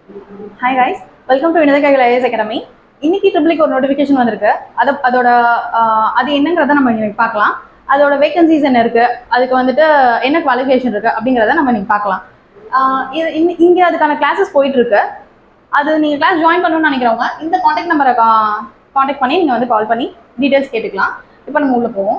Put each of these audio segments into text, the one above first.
hi guys welcome to வினத கைகள் IAS academy இன்னைக்கு ட்ரிபிளுக்கு ஒரு நோட்டிஃபிகேஷன் வந்திருக்கு அது அதோட ஆஹ், அது என்னங்கிறத நம்ம இன்னைக்கு பார்க்கலாம் அதோட வேகன்சிஸ் என்ன இருக்கு அதுக்கு வந்துட்டு என்ன குவாலிஃபிகேஷன் இருக்கு அப்படிங்கிறத நம்ம இன்னைக்கு பார்க்கலாம் ஆஹ், இது இன்னி- இங்க அதுக்கான கிளாஸஸ் போயிட்டு இருக்கு அது நீங்க கிளாஸ் ஜாயின் பண்ணணும்னு நினைக்கிறவங்க இந்த காண்டாக்ட் நம்பரை காண்டாக்ட் பண்ணி நீங்க வந்து கால் பண்ணி டீடைல்ஸ் கேட்டுக்கலாம் இப்போ நம்ம உள்ள போவோம்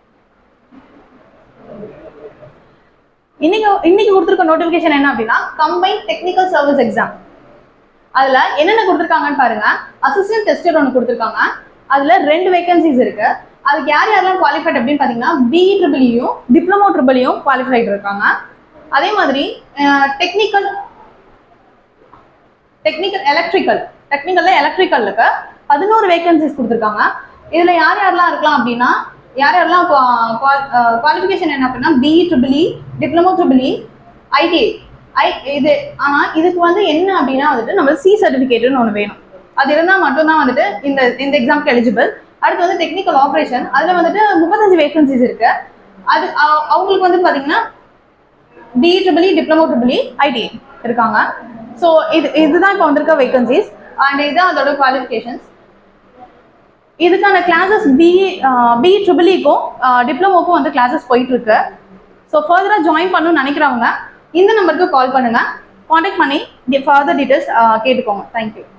இன்னைக்கு இன்னைக்கு கொடுத்துருக்க நோட்டிஃபிகேஷன் என்ன அப்படின்னா கம்பைன் டெக்னிக்கல் சர்வீஸ் எக்ஸாம் அதுல என்னென்ன கொடுத்துருக்காங்கன்னு பாருங்க அசிஸ்டன்ட் டெஸ்டர் ஒன்று கொடுத்துருக்காங்க அதுல ரெண்டு வேகன்சிஸ் இருக்கு அதுக்கு யார் யாரெல்லாம் குவாலிஃபைட் அப்படின்னு பார்த்தீங்கன்னா பிஇ ட்ரிபிளியும் டிப்ளமோ ட்ரிபிளியும் குவாலிஃபைட் இருக்காங்க அதே மாதிரி டெக்னிக்கல் டெக்னிக்கல் எலக்ட்ரிக்கல் டெக்னிக்கல்ல எலக்ட்ரிக்கலுக்கு பதினோரு வேகன்சிஸ் கொடுத்துருக்காங்க இதுல யார் யாரெல்லாம் இருக்கலாம் அப்படின்னா யார் யாரெல்லாம் குவாலிஃபிகேஷன் என்ன அப்படின்னா BE triple E diploma triple E ITI ஐ இது ஆனா இதுக்கு வந்து என்ன அப்படின்னா வந்துட்டு நம்ம சி சர்டிஃபிகேட்னு ஒன்று வேணும் அது இருந்தால் மட்டும்தான் வந்துட்டு இந்த இந்த எக்ஸாம்க்கு எலிஜிபிள் அடுத்து வந்து டெக்னிக்கல் ஆப்ரேஷன் அதுல வந்துட்டு முப்பத்தஞ்சு வேகன்சிஸ் இருக்கு அது அவ- அவங்களுக்கு வந்து பாத்தீங்கன்னா BE triple E diploma triple E ITI இருக்காங்க ஸோ இது இதுதான் இப்போ வந்திருக்க வேகன்சிஸ் அண்ட் இதுதான் அதோட குவாலிஃபிகேஷன்ஸ் இதுக்கான கிளாஸஸ் பிஇ பிஇ ட்ரிபிளிக்கும் டிப்ளமோக்கும் வந்து கிளாஸஸ் போயிட்டு இருக்கு ஸோ ஃபர்தராக ஜாயின் பண்ணணும்னு நினைக்கிறவங்க இந்த நம்பருக்கு கால் பண்ணுங்க காண்டாக்ட் பண்ணி ஃபர்தர் டீட்டெயில்ஸ் கேட்டுக்கோங்க தேங்க்யூ